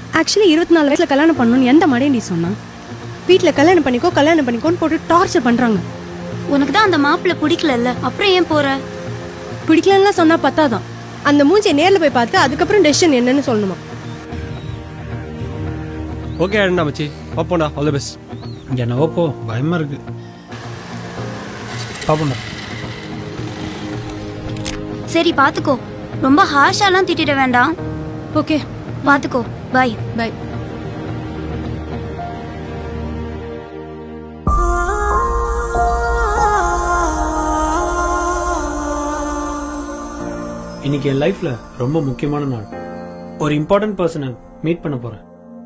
Actually இருபத்தி நாலு வயசுல கல்யாணம் பண்ணணும்னு எந்த மடையண்டி சொன்னான் வீட்டில் கல்யாணம் பண்ணிக்கோ கல்யாணம் பண்ணிக்கோன்னு போட்டு டார்ச்சர் பண்றாங்க உனக்கு தான் அந்த மாப்பிள்ள பிடிக்கலல்ல அப்புறம் ஏன் போற பிடிக்கலன்னா சொன்னா பத்தாதான் அந்த மூஞ்சியை நேர்ல போய் பார்த்து அதுக்கப்புறம் டெசிஷன் என்னன்னு சொல்லணுமா ஓகே அண்ணா மச்சி பாப்போண்டா ஆல் தி பெஸ்ட் என்னவோ போ பயமா இருக்கு பாப்போம்டா சரி பாத்துக்கோ ரொம்ப ஹார்ஷாலாம் திட்டிட வேண்டாம் ஓகே பாத்துக்கோ பாய் பை இன்னைக்கு என் லைஃப்ல ரொம்ப முக்கியமான நாள் ஒரு இம்பார்ட்டன்ட் பர்சனை மீட் பண்ண போறேன்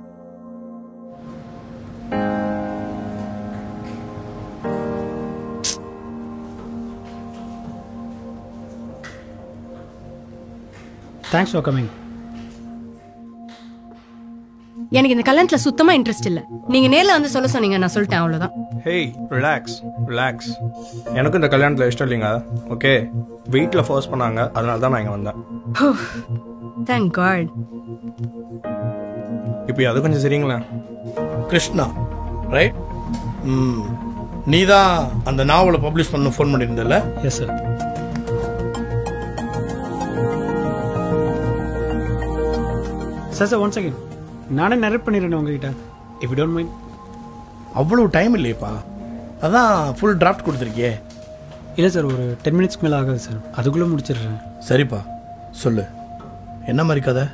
தேங்க்ஸ் ஃபார் கமிங் எனக்கு இந்த கல்யாணத்துல சுத்தமா இன்ட்ரெஸ்ட் இல்ல நீங்க நேர்ல வந்து சொல்ல சொன்னீங்க நான் சொல்லிட்டேன் அவ்வளவுதான் ஹேய் ரிலாக்ஸ் ரிலாக்ஸ் எனக்கும் இந்த கல்யாணத்தில் இஷ்டம் இல்லைங்க ஓகே வீட்டில் ஃபோர்ஸ் பண்ணாங்க அதனால தான் நான் இங்கே வந்தேன் தேங்க் காட் இப்போ அது கொஞ்சம் சரிங்களா கிருஷ்ணா ரைட் ம் நீ தான் அந்த நாவலை பப்ளிஷ் பண்ண ஃபோன் பண்ணியிருந்தல yes sir sir sir one second நானே நரேட் பண்ணிடுறேன் உங்ககிட்ட இஃப் யூ டோன்ட் மைண்ட் அவ்வளோ டைம் இல்லையேப்பா அதான் ஃபுல் டிராஃப்ட் கொடுத்துருக்கியே இல்லை சார் ஒரு டென் மினிட்ஸ்க்கு மேலே ஆகாது சார் அதுக்குள்ளே முடிச்சிடுறேன் சரிப்பா சொல்லு என்ன மாதிரி கதை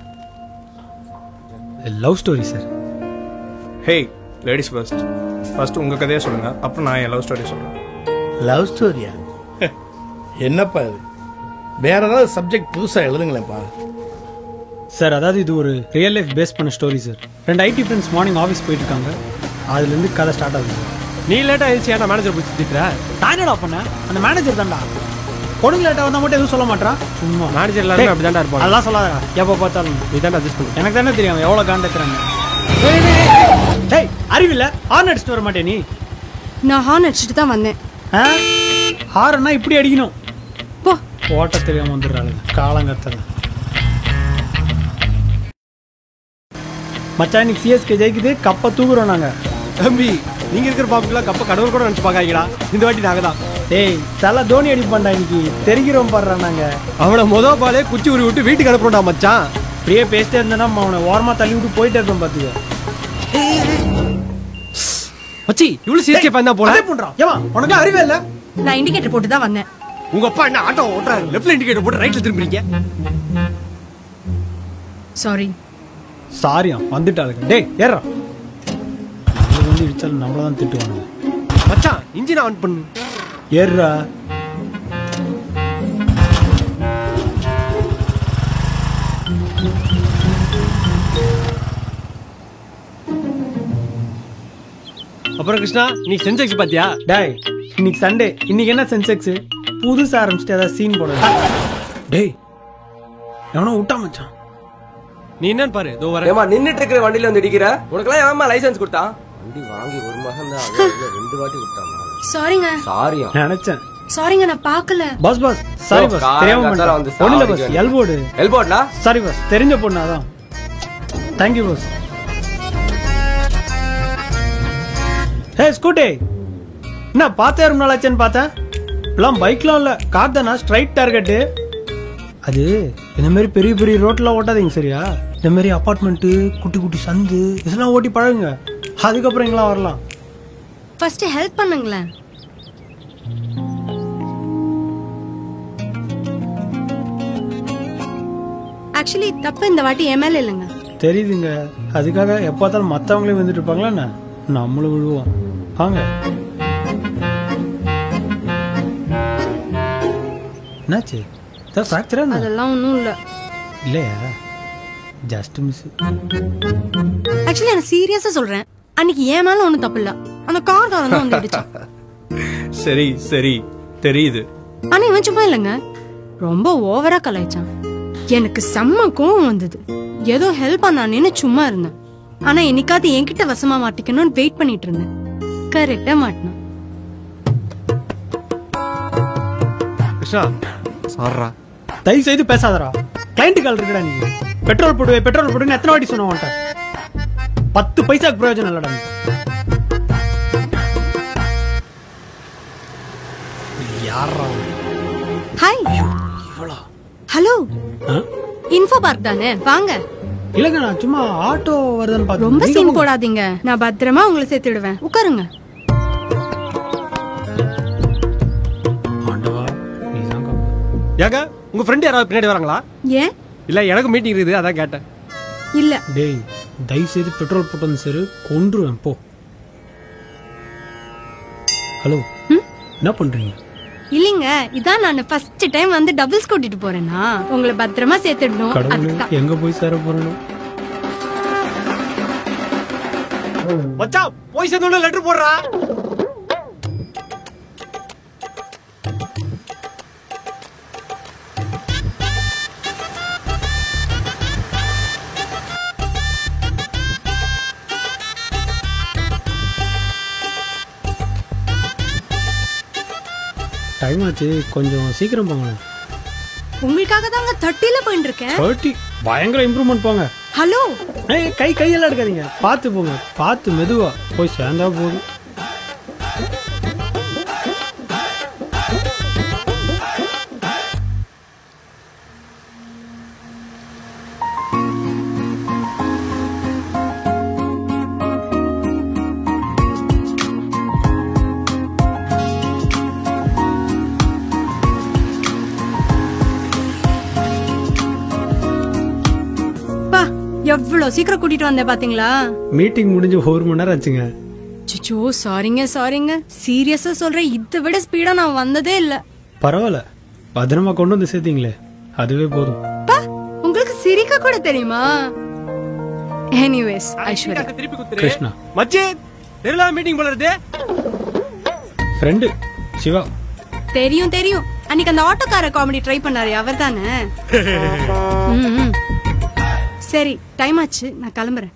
love story sir hey ladies first first உங்கள் கதையை சொல்லுங்கள் அப்புறம் நான் என் லவ் ஸ்டோரி சொல்கிறேன் லவ் ஸ்டோரியா என்னப்பா இது வேற ஏதாவது சப்ஜெக்ட் புதுசாக எழுதுங்களேன்ப்பா சார் அதாவது இது ஒரு ரியல் லைஃப் பேஸ் பண்ண ஸ்டோரி சார் ரெண்டு ஐடி ஃப்ரெண்ட்ஸ் மார்னிங் ஆஃபீஸ் போயிட்டு இருக்காங்க அதுலேருந்து கதை ஸ்டார்ட் ஆகுது சார் நீ லேட்டா ஆயிடுச்சு ஏன்டா மேனேஜர் பிடிச்சி திட்டுற நான் என்னடா பண்ணேன் அந்த மேனேஜர் தான்டா பொண்ணுங்க லேட்டாக வந்தால் மட்டும் எதுவும் சொல்ல மாட்டான் சும்மா மேனேஜர் எல்லாருமே அப்படி தான்டா இருப்பாங்க அதெல்லாம் சொல்லாதடா எப்போ பார்த்தாலும் நீ தான்டா அட்ஜஸ்ட் பண்ணு எனக்கு தானே தெரியும் எவ்வளோ காண்டக்கிறாங்க டேய் அறிவில்ல ஹார்ன் அடிச்சுட்டு வர மாட்டே நீ நான் ஹார்ன் அடிச்சுட்டு தான் வந்தேன் ஆ ஹார்னா இப்படி அடிக்கணும் போ ஓட்ட தெரியாம வந்துடுறாங்க காலங்கத்தல மச்சான் இன்னைக்கு சிஎஸ்கே ஜெயிக்குது கப்பை தூக்குறோம் நாங்க தம்பி நீங்க இருக்கிற பாப்புக்கெல்லாம் கப்ப கடவுள் கூட நினைச்சு பாக்காங்கடா இந்த வாட்டி நாங்க தான் டேய் தலை தோனி அடிப்பான்டா இன்னைக்கு தெரிகிறோம் பாடுறா நாங்க அவனை முத பாலே குச்சி உரி விட்டு வீட்டுக்கு அனுப்புறோம்டா மச்சான் அப்படியே பேசிட்டே இருந்தேன்னா அவனை ஓரமா தள்ளி விட்டு போயிட்டே இருப்பேன் பாத்துக்க மச்சி இவ்வளவு சிஎஸ்கே ஃபேன் தான் போல அதே பண்றான் ஏமா உனக்கு அறிவே இல்ல நான் இண்டிகேட்டர் போட்டு தான் வந்தேன் உங்க அப்பா என்ன ஆட்டோ ஓட்டுறாரு லெஃப்ட்ல இண்டிகேட்டர் போட்டு ரைட்ல திரும்புறீங்க சாரி சாரியா வந்துட்டாளுங்க டேய் ஏறா நம்மளுக்கு வந்து இடிச்சாலும் நம்மள தான் திட்டுவானுங்க மச்சான் இன்ஜின் ஆன் பண்ணு ஏறுறா அப்புறம் கிருஷ்ணா நீ சென்செக்ஸ் பாத்தியா டேய் இன்னைக்கு சண்டே இன்னைக்கு என்ன சென்செக்ஸ் புதுசா ஆரம்பிச்சுட்டு ஏதாவது சீன் போட டேய் எவனோ விட்டா மச்சான் நீ என்னன்னு பாரு இதோ வர ஏமா நின்னுட்டு இருக்கிற வண்டியில வந்து இடிக்கிற உனக்கெல்லாம் ஏமா லைசென்ஸ் கொடுத்தான் வண்டி வாங்கி ஒரு மாசம் தான் ஆகுது. அதுல ரெண்டு வாட்டி விட்டான் சாரிங்க சாரியா நினைச்சேன் சாரிங்க நான் பார்க்கல boss boss sorry oh, boss காரை தெரியாம கத்தால வந்து பண்ணிட்டேன். ஒண்ணுல sorry பாஸ் கேளு. எல்போடு எல்போட்ல சாரி பாஸ் தெரிஞ்ச பொண்ணு அதான் தேங்க்யூ பாஸ் ஹே ஸ்கூட்டி என்ன பார்த்தே ரொம்ப நாள் ஆச்சுன்னு பார்த்தேன் இப்பெல்லாம் பைக்லாம் இல்லை கார் தானா ஸ்ட்ரைட் டார்கெட்டு அது இந்த மாதிரி பெரிய பெரிய ரோட்லாம் ஓட்டாதீங்க சரியா இந்த மாதிரி அப்பார்ட்மெண்ட்டு குட்டி குட்டி சந்து இதெல்லாம் ஓட்டி பழகுங்க அதுக்கப்புறம் இங்கெல்லாம் வரலாம் ஃபர்ஸ்ட் ஹெல்ப் பண்ணுங்களேன் ஆக்சுவலி தப்பு இந்த வாட்டி என் மேல இல்லைங்க தெரியுதுங்க அதுக்காக எப்போ பார்த்தாலும் மற்றவங்களே வந்துட்டு இருப்பாங்களா என்ன நம்மளும் விழுவோம் வாங்க என்னாச்சு சார் ஃப்ராக்சரா என்ன அதெல்லாம் ஒன்றும் இல்லை இல்லையா ஜஸ்ட் மிஸ் ஆக்சுவலி நான் சீரியஸா சொல்றேன் அன்னைக்கு என் மேல ஒன்றும் தப்பு இல்ல அந்த கார் காரன் தான் வந்து இடிச்சான் சரி சரி தெரியுது ஆனா இவன் சும்மா இல்லைங்க ரொம்ப ஓவரா கலாய்ச்சான் எனக்கு செம்ம கோவம் வந்தது ஏதோ ஹெல்ப் பண்ணானேன்னு சும்மா இருந்தேன் ஆனா என்னைக்காவது என்கிட்ட வசமா மாட்டிக்கணும்னு வெயிட் பண்ணிட்டு இருந்தேன் கரெக்டா மாட்டினான் கிருஷ்ணா சார்ரா தயவு செய்து பேசாதடா கிளைண்ட் கால் இருக்குடா நீ பெட்ரோல் போடுவே பெட்ரோல் போடுன்னு எத்தனை வாட்டி சொன்ன உன்ட்ட பத்து பைசாக்கு பிரயோஜனம் இல்லடா நீ. யாரா அவன்? ஹாய் ஹலோ ஆ? இன்ஃபோ பார்க் தானே வாங்க இல்லங்க நான் சும்மா ஆட்டோ வருதுன்னு பார்த்தேன் ரொம்ப நீங்க சீன் போங்க. போடாதீங்க நான் பத்திரமா உங்களை சேர்த்துடுவேன் உட்காருங்க ஆண்டவா நீதான் காப்பாத்து. ஏங்க உங்க ஃப்ரெண்ட் யாராவது பின்னாடி வராங்களா ஏன் இல்ல எனக்கு மீட்டிங் இருக்குது அதான் கேட்டேன் இல்ல டேய் தயவு செய்து பெட்ரோல் போட்டு வந்து சரி கொன்றுவேன் போ ஹலோ என்ன பண்றீங்க இல்லைங்க இதான் நான் ஃபர்ஸ்ட் டைம் வந்து டபுள்ஸ் கூட்டிட்டு போறேனா உங்களை பத்திரமா சேர்த்துடணும் கடவுளே அதுக்குதான் எங்க போய் சேர போறணும் மச்சான் போய் சேர்ந்து லெட்டர் போடுறா டைம் ஆச்சு கொஞ்சம் சீக்கிரம் போங்க உங்களுக்காக தாங்க தட்டில போயிட்டு இருக்கேன் தேர்ட்டி பயங்கர இம்ப்ரூவ்மெண்ட் போங்க ஹலோ ஏய் கை கையெல்லாம் எடுக்காதீங்க பார்த்து போங்க பார்த்து மெதுவா போய் சேர்ந்தா போதும் பா எவ்வளவு சீக்கிரம் கூட்டிட்டு வந்தேன் பாத்தீங்களா மீட்டிங் முடிஞ்சு ஒரு மணி நேரம் ஆச்சுங்க சிச்சோ சாரிங்க சாரிங்க சீரியஸா சொல்றேன் இதை விட ஸ்பீடா நான் வந்ததே இல்ல பரவாயில்ல பத்திரமா கொண்டு வந்து சேர்த்தீங்களே அதுவே போதும் பா உங்களுக்கு சிரிக்க கூட தெரியுமா எனிவேஸ் ஐஸ்வர்யா திருப்பி குத்துரு கிருஷ்ணா மச்சி தெரியல மீட்டிங் போல இருக்கு ஃப்ரெண்டு சிவா தெரியும் தெரியும் அன்னைக்கு அந்த ஆட்டோக்கார காமெடி ட்ரை பண்ணாரு அவர் தானே சரி டைம் ஆச்சு நான் கிளம்புறேன்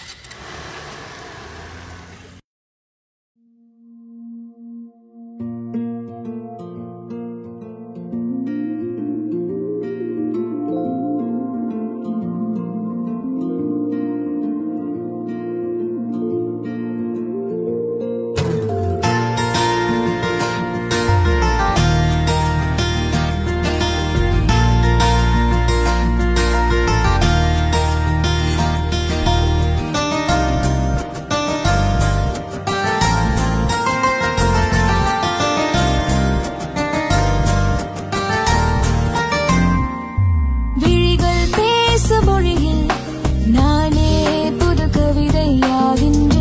விழிகள் பேச மொழியில் நானே புது கவிதையாகின்றேன்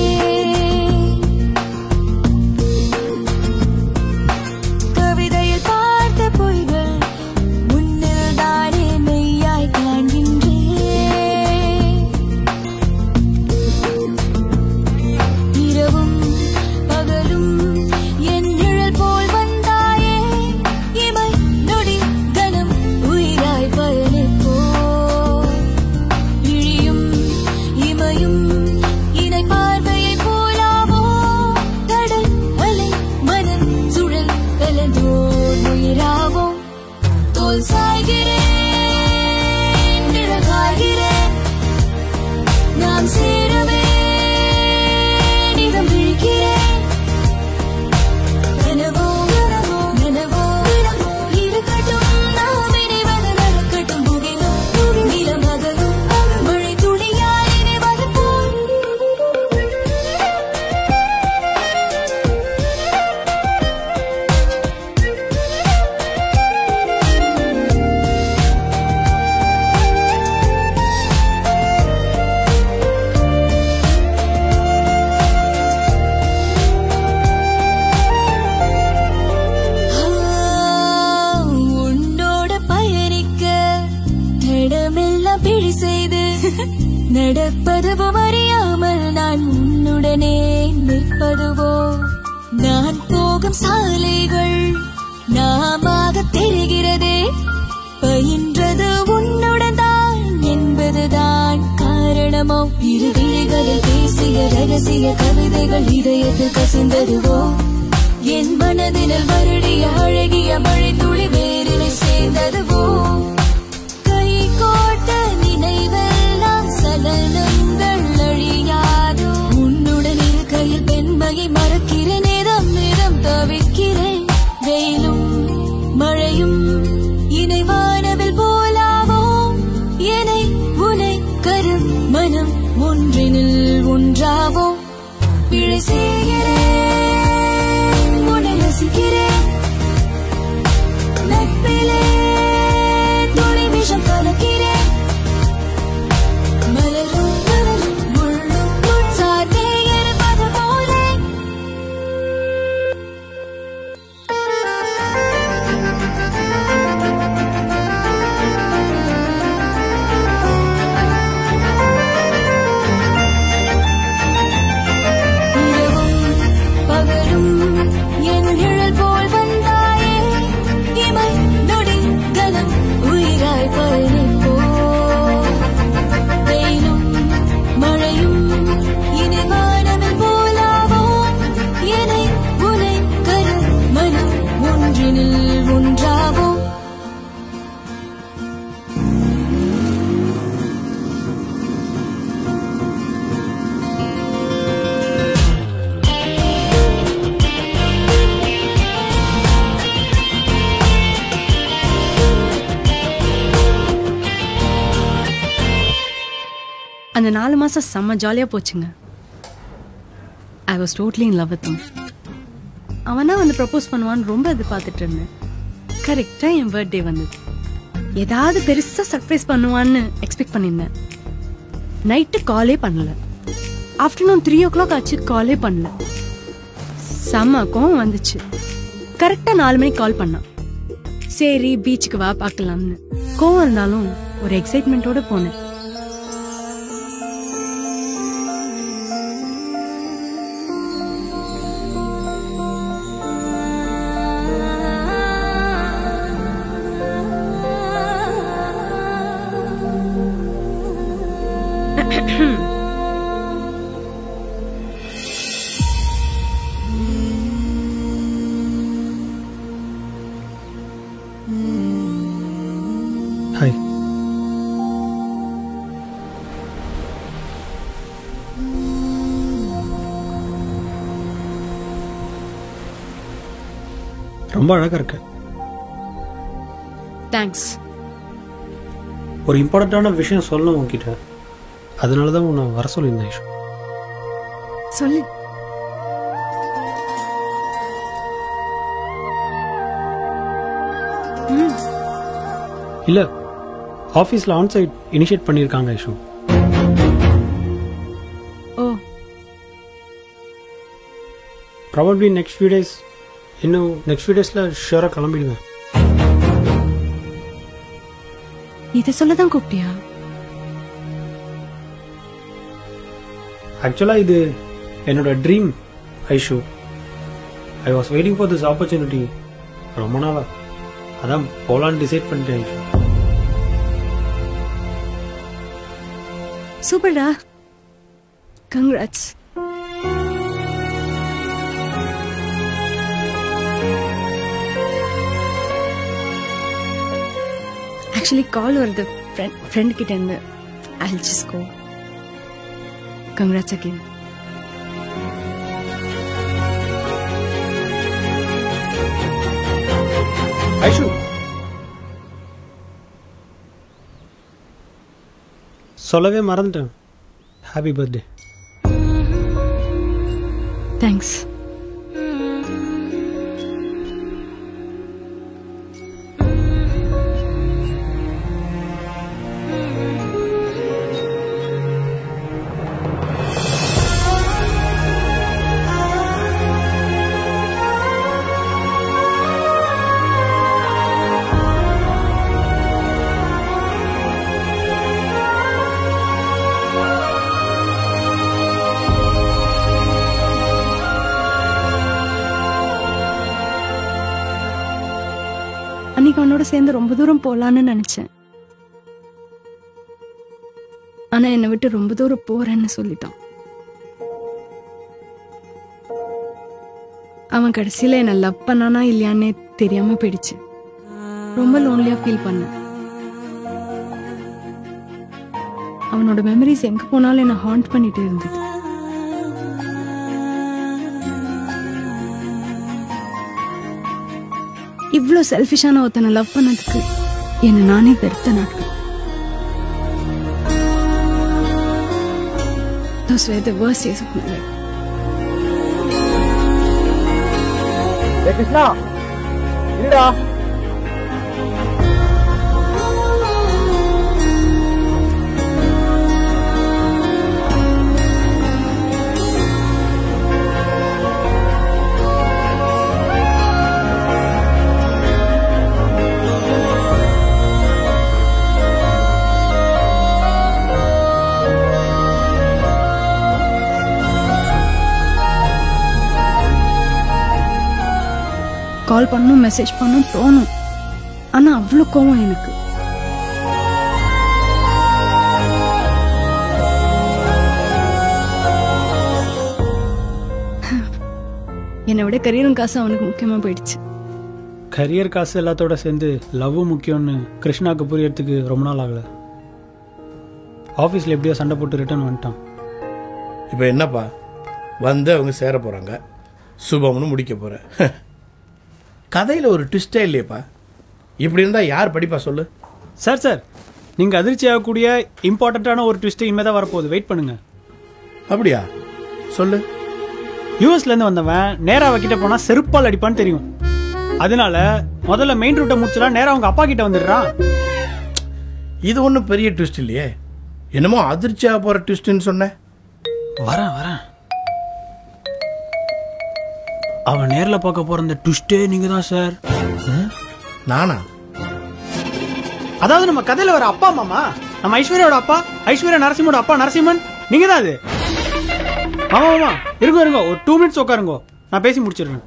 கவிதையில் பார்த்த பொய்கள் முன்னில் தானே மெய்யாய் காண்கின்றேன் இரவும் பகலும் என் நிழல் போல் வந்தாயே இமை நொடி கனம் உயிராய் பயணிப்போ இழியும் இமையும் இணை பார்வையை போலாமோ கடல் அலை மனம் சுழல் கலந்தோர் உயிராவோ தோல் சாய்கிறேன் நிழல் காய்கிறேன் நாம் சேரவே நிதம் விழிக்கிறேன் நினைவோ நினைவோ நினைவோ நினைவோ இருக்கட்டும் நாம் இணைவது நடக்கட்டும் புகிலும் நிலம் அகலும் மழை துளியாய் இணைவது போல் உன்னோட பயணிக்க தடமெல்லாம் பிழை செய்து நடப்பதுவும் அறியாமல் நான் உன்னுடனே நிற்பதுவோ நான் போகும் சாலைகள் நாமாக தெரிகிறதே பயின்றது உன்னுடன் தான் என்பதுதான் காரணமோ இரு விழிகளில் பேசிய ரகசிய கவிதைகள் இதயத்தில் கசிந்ததுவோ என் மனதினில் வருடிய அழகிய மழை துளி வேரிலை சேர்ந்ததுவோ கை கோட்ட நினைவெல்லாம் சலனங்கள் அழியா ஒன்றினில் ஒன்றாவோம் பிழை செய்கிறேன் உன்னை ரசிக்கிறேன் நட்பிலே துளி விஷம் கலக்கிறேன் மலரும் மலரும் முள்ளும் முள் சார்ந்தே இருப்பது போலே இரவும் பகலும் என் நிழல் போல் வந்தாயே இமை நொடி கனம் உயிராய் பயணிப்போ வெயிலும் மழையும் இனி வானவில் போலாவோ என்னை உனை கரு மனம் ஒன்றினில் ஒன்றாவோ அந்த நாலு மாசம் செம்ம ஜாலியா போச்சுங்க I was totally in love with அவனா வந்து ப்ரப்போஸ் பண்ணுவான்னு ரொம்ப எதிர்பார்த்துட்டு இருந்தேன் கரெக்டா என் பர்த்டே வந்தது ஏதாவது பெருசா சர்ப்ரைஸ் பண்ணுவான்னு எக்ஸ்பெக்ட் பண்ணியிருந்தேன் நைட்டு காலே பண்ணல ஆஃப்டர்நூன் த்ரீ ஓ கிளாக் ஆச்சு காலே பண்ணல செம்ம கோவம் வந்துச்சு கரெக்டா நாலு மணிக்கு கால் பண்ணான் சரி பீச்சுக்கு வா பார்க்கலாம்னு கோவம் இருந்தாலும் ஒரு எக்ஸைட்மெண்ட்டோட போனேன் ஹாய் ரொம்ப அழகா இருக்க தேங்க்ஸ் ஒரு இம்பார்ட்டண்ட்டான விஷயம் சொல்லணும் உன்கிட்ட அதனால தான் உன்னை வர சொல்லியிருந்தேன் ஐஷு சொல்லு இல்லை ஆஃபீஸில் ஆன்சைட் இனிஷியேட் பண்ணியிருக்காங்க Aishu oh probably next few days இன்னும் நெக்ஸ்ட் ஃபியூ டேஸில் ஷியோராக கிளம்பிடுவேன் இதை சொல்லதான் கூப்பிட்டியா ஆக்சுவலாக இது என்னோட dream Aishu I was waiting for this opportunity ரொம்ப நாளா அதான் போலான்னு டிசைட் பண்ணிட்டேன் ஐஷு சூப்பர்டா கங்க்ராட்ஸ் ஆக்சுவலி கால் வருது ஃப்ரெண்ட் ஃப்ரெண்ட் கிட்ட இருந்து I just go congrats again Aishu சொல்லவே மறந்துட்டேன் ஹாப்பி பர்த்டே தேங்க்ஸ் அன்னைக்கு அவனோட சேர்ந்து ரொம்ப தூரம் போலான்னு நினைச்சேன் ஆனா என்னை விட்டு ரொம்ப தூரம் போறேன்னு சொல்லிட்டான் அவன் கடைசியில என்ன லவ் பண்ணானா இல்லையான்னே தெரியாம போயிடுச்சு ரொம்ப லோன்லியா ஃபீல் பண்ணேன் அவனோட மெமரிஸ் எங்க போனாலும் என்ன ஹாண்ட் பண்ணிட்டு இருந்தது இவ்ளோ செல்ஃபிஷான ஒருத்தனை லவ் பண்ணதுக்கு என்ன நானே வெறுத்த நாட்கள் Those were the worst days of my life. Krishna இருடா கால் பண்ணும் மெசேஜ் பண்ணும் தோணும் ஆனா அவ்வளவு கோவம் எனக்கு என்னை விட கரியரும் காசு அவனுக்கு முக்கியமா போயிடுச்சு கரியர் காசு எல்லாத்தோட சேர்ந்து லவ் முக்கியம்னு கிருஷ்ணாக்கு புரியறதுக்கு ரொம்ப நாள் ஆகல ஆஃபீஸில் எப்படியோ சண்டை போட்டு ரிட்டர்ன் வந்துட்டான் இப்போ என்னப்பா வந்து அவங்க சேர போகிறாங்க சுபம்னு முடிக்க போகிற கதையில் ஒரு ட்விஸ்டே இல்லையேப்பா இப்படி இருந்தால் யார் படிப்பா சொல்லு சார் சார் நீங்கள் அதிர்ச்சி ஆகக்கூடிய இம்பார்ட்டண்ட்டான ஒரு ட்விஸ்ட்டு இனிமே தான் வரப்போகுது வெயிட் பண்ணுங்க அப்படியா சொல்லு யூஎஸ்லேருந்து வந்தவன் நேராக அவகிட்ட போனால் செருப்பால் அடிப்பான்னு தெரியும் அதனால முதல்ல மெயின் ரூட்டை முடிச்சலாம் நேராக அவங்க அப்பா கிட்ட வந்துடுறான் இது ஒன்றும் பெரிய ட்விஸ்ட் இல்லையே என்னமோ அதிர்ச்சியாக போகிற ட்விஸ்ட்டுன்னு சொன்னேன் வரேன் வரேன் அவன் நேரில் பார்க்க போகிற அந்த ட்விஸ்டே நீங்கள் தான் சார் நானா அதாவது நம்ம கதையில வர அப்பா மாமா நம்ம ஐஸ்வர்யாவோட அப்பா ஐஸ்வர்யா நரசிம்மோட அப்பா நரசிம்மன் நீங்க தான் அது மாமா மாமா இருங்க இருங்க ஒரு டூ மினிட்ஸ் உட்காருங்க நான் பேசி முடிச்சிடுறேன்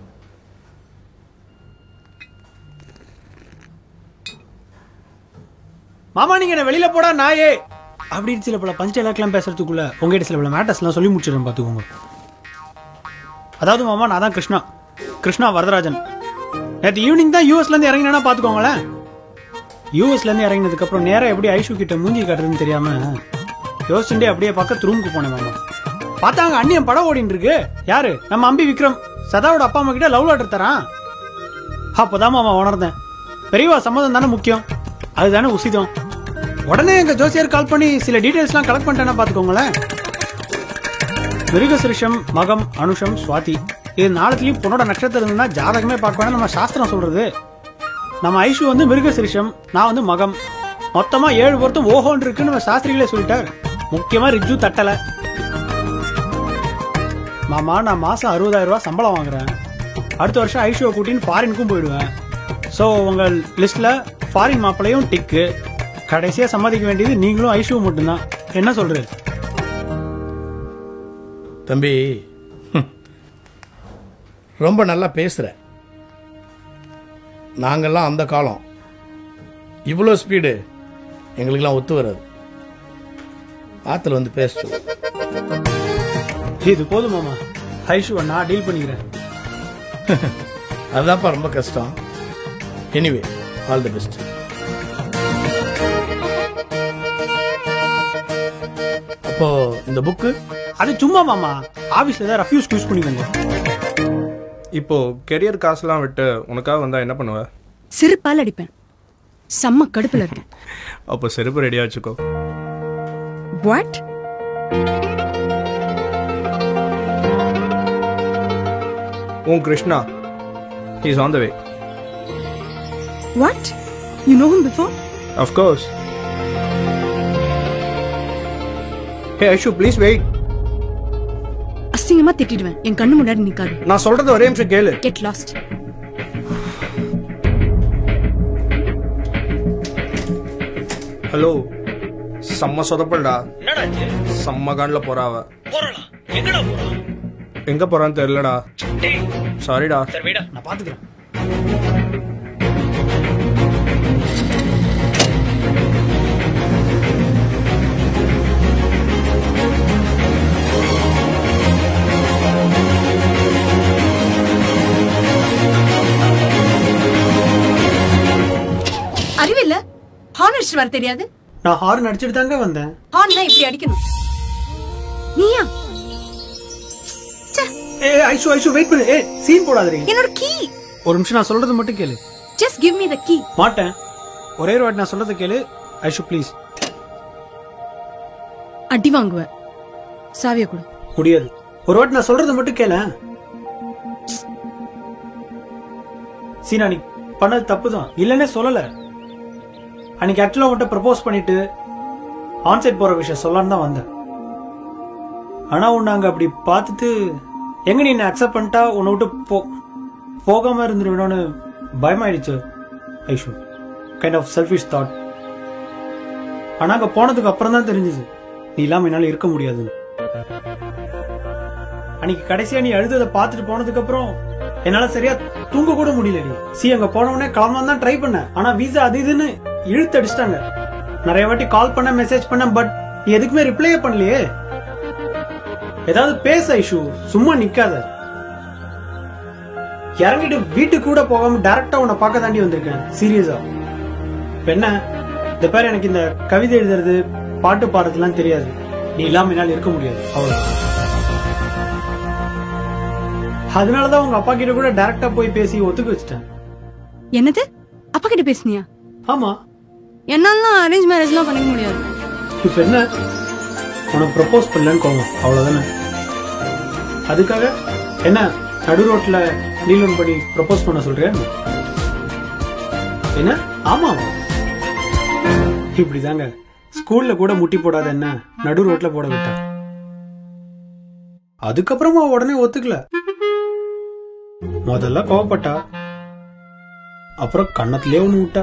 மாமா நீங்க என்ன வெளியில போடா நாயே அப்படின்னு சில பல பஞ்ச் எல்லாம் பேசுறதுக்குள்ள உங்ககிட்ட சில பல மேட்டர்ஸ்லாம் சொல்லி முடிச்சிடுறேன் பார்த்துக்கோங்க அதாவது மாமா நான் தான் கிருஷ்ணா கிருஷ்ணா வரதராஜன் நேற்று ஈவினிங் தான் யூஎஸ்ல இருந்து இறங்கினா பார்த்துக்கோங்களேன் யூஎஸ்ல இருந்து இறங்கினதுக்கு அப்புறம் நேரா எப்படி ஐஷு கிட்ட மூஞ்சி காட்டுறதுன்னு தெரியாம யோசிச்சுட்டே அப்படியே பக்கத்து ரூமுக்கு போனேன் மாமா பார்த்தா அங்க அண்ணியன் படம் ஓடிட்டு இருக்கு யாரு நம்ம அம்பி விக்ரம் சதாவோட அப்பா அம்மா கிட்ட லவ் லெட்டர் தரான் அப்போதான் மாமா உணர்ந்தேன் பெரியவா சம்மதம் தானே முக்கியம் அதுதானே உசிதம் உடனே எங்க ஜோசியர் கால் பண்ணி சில டீடைல்ஸ்லாம் கலெக்ட் பண்ணிட்டேன்னா பாத்துக்கோங்களேன் மிருகசிருஷம் மகம் அனுஷம் சுவாதி இது நாளத்துலயும் பொண்ணோட நட்சத்திரம் இருந்தா ஜாதகமே பார்க்கணும் நம்ம சாஸ்திரம் சொல்றது நம்ம ஐஷு வந்து மிருகசிருஷம் நான் வந்து மகம் மொத்தமா ஏழு பொருத்தம் ஓஹோன் இருக்குன்னு நம்ம சாஸ்திரிகளே சொல்லிட்டார் முக்கியமா ரிஜு தட்டல மாமா நான் மாசம் அறுபதாயிரம் ரூபாய் சம்பளம் வாங்குறேன் அடுத்த வருஷம் ஐஷுவை கூட்டின்னு ஃபாரினுக்கும் போயிடுவேன் ஸோ உங்க லிஸ்ட்ல ஃபாரின் மாப்பிளையும் டிக்கு கடைசியா சம்மதிக்க வேண்டியது நீங்களும் ஐஷுவும் மட்டும்தான் என்ன சொல்றது தம்பி ஹம், ரொம்ப நல்லா பேசுகிற நாங்கெல்லாம் அந்த காலம் இவ்வளோ ஸ்பீடு எங்களுக்கெல்லாம் ஒத்து வராது ஆற்றுல வந்து பேச சொல்லு. இது போதும் மாமா ஐஷுவை நான் டீல் பண்ணிக்கிறேன் அதுதான்ப்பா ரொம்ப கஷ்டம் எனிவே ஆல் தி பெஸ்ட் அப்போ இந்த புக்கு அது சும்மா மாமா ஆபீஸ்ல தான் ரஃப்யூஸ் யூஸ் பண்ணி வந்தேன் இப்போ கெரியர் காசுலாம் விட்டு உனக்காக வந்தா என்ன பண்ணுவ சிறுப்பால் அடிப்பேன் செம்ம கடுப்புல இருக்கேன் அப்போ செருப்பு ரெடியா வச்சுக்கோ வாட் உன் Krishna is on the way what you know him before of course hey Aishu please wait அசிங்கமா திட்டிடுவேன் என் கண்ணு முன்னாடி நிக்காது நான் சொல்றது ஒரே நிமிஷம் கேளு கெட் லாஸ்ட் ஹலோ செம்ம சொதப்பல்டா செம்ம கான்ல போறாவ எங்க போறான்னு தெரியலடா சாரிடா நான் பாத்துக்கிறேன் அறிவில்ல ஹார்ன் அடிச்சுட்டு வர தெரியாது நான் ஹார்ன் அடிச்சுட்டு தாங்க வந்தேன் ஹார்ன்னா இப்படி அடிக்கணும் நீயா ஏ ஐஷு ஐஷு வெயிட் பண்ணு ஏ சீன் போடாதீங்க என்னோட கீ ஒரு நிமிஷம் நான் சொல்றது மட்டும் கேளு just give me the key மாட்டேன் ஒரே ஒரு வாட்டி நான் சொல்றதை கேளு ஐஷு ப்ளீஸ் அடி வாங்குவேன் சாவியை கொடு முடியாது ஒரு வாட்டி நான் சொல்றது மட்டும் கேள சீனா நீ பண்ணது தப்பு தான் இல்லைன்னே சொல்லல அன்னைக்கு ஆக்சுவலா உன்கிட்ட ப்ரப்போஸ் பண்ணிட்டு ஆன்சைட் போற விஷயம் சொல்லலான்னு தான் வந்தேன் ஆனா உன்னை அங்க அப்படி பார்த்துட்டு எங்க நீ என்ன அக்செப்ட் பண்ணிட்டா உன்னை விட்டு போ போகாம இருந்துருவேணும்னு பயமாயிடுச்சு Aishu kind of selfish thought ஆனா அங்க போனதுக்கு அப்புறம் தான் தெரிஞ்சது நீ இல்லாம என்னால இருக்க முடியாதுன்னு அன்னைக்கு கடைசியா நீ அழுததை பார்த்துட்டு போனதுக்கு அப்புறம் என்னால சரியா தூங்க கூட முடியல நீ சி அங்க போன உடனே கிளம்பலாம் தான் ட்ரை பண்ணேன் ஆனா விசா அது இதுன்னு இழுத்து அடிச்சிட்டாங்க நிறைய வாட்டி கால் பண்ண மெசேஜ் பண்ண பட் நீ எதுக்குமே ரிப்ளையே பண்ணலையே ஏதாவது பேச இஷ்யூ சும்மா நிக்காத இறங்கிட்டு வீட்டுக்கு கூட போகாம டைரக்டா உன்னை பார்க்க தாண்டி வந்திருக்கேன் சீரியஸா இப்ப என்ன இந்த பேர் எனக்கு இந்த கவிதை எழுதுறது பாட்டு பாடுறதுலாம் தெரியாது நீ இல்லாம என்னால இருக்க முடியாது அவ்வளவு அதனாலதான் உங்க அப்பா கிட்ட கூட டைரக்டா போய் பேசி ஒத்துக்க வச்சுட்டேன் என்னது அப்பா கிட்ட பேசுனியா ஆமா என்னாலாம் அரேஞ்ச் மேரேஜ்லாம் பண்ணிக்க முடியாது இப்ப என்ன உனக்கு ப்ரப்போஸ் பண்ணலன்னு கோவம் அவ்வளவுதானே அதுக்காக என்ன நடு ரோட்ல நீலன் படி ப்ரப்போஸ் பண்ண சொல்றியா என்ன ஆமா இப்படிதாங்க ஸ்கூல்ல கூட முட்டி போடாத என்ன நடு ரோட்ல போட விட்டா அதுக்கப்புறமா உடனே ஒத்துக்கல முதல்ல கோவப்பட்டா அப்புறம் கண்ணத்திலே ஒண்ணு விட்டா